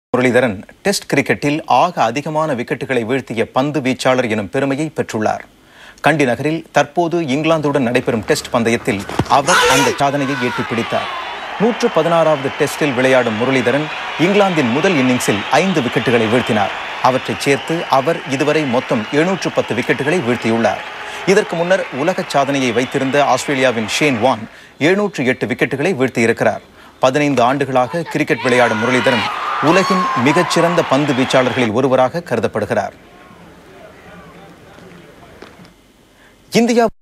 Muralidharan test கிரிக்கெட்டில் ஆக அதிகமான விக்கெட்டுகளை வீழ்த்திய பந்து வீச்சாளர் எனும் பெருமையை பெற்றுள்ளார் கண்டி நகரில் தற்போது இங்கிலாந்துடன் நடைபெறும் டெஸ்ட் பந்தயத்தில் அவர் அந்த சாதனையை எட்டிப் பிடித்தார் நூற்று பதினாறாவது டெஸ்டில் விளையாடும் முரளிதரன் இங்கிலாந்தின் முதல் இன்னிங்ஸில் ஐந்து விக்கெட்டுகளை வீழ்த்தினார் அவற்றைச் சேர்த்து அவர் இதுவரை மொத்தம் எழுநூற்று பத்து விக்கெட்டுகளை வீழ்த்தியுள்ளார் இதற்கு முன்னர் உலக சாதனையை வைத்திருந்த ஆஸ்திரேலியாவின் ஷேன் வான் எழுநூற்று எட்டு விக்கெட்டுகளை வீழ்த்தியிருக்கிறார் பதினைந்து ஆண்டுகளாக கிரிக்கெட் விளையாடும் முரளிதரன் உலகின் மிகச்சிறந்த பந்து வீச்சாளர்களில் ஒருவராக கருதப்படுகிறார் இந்தியா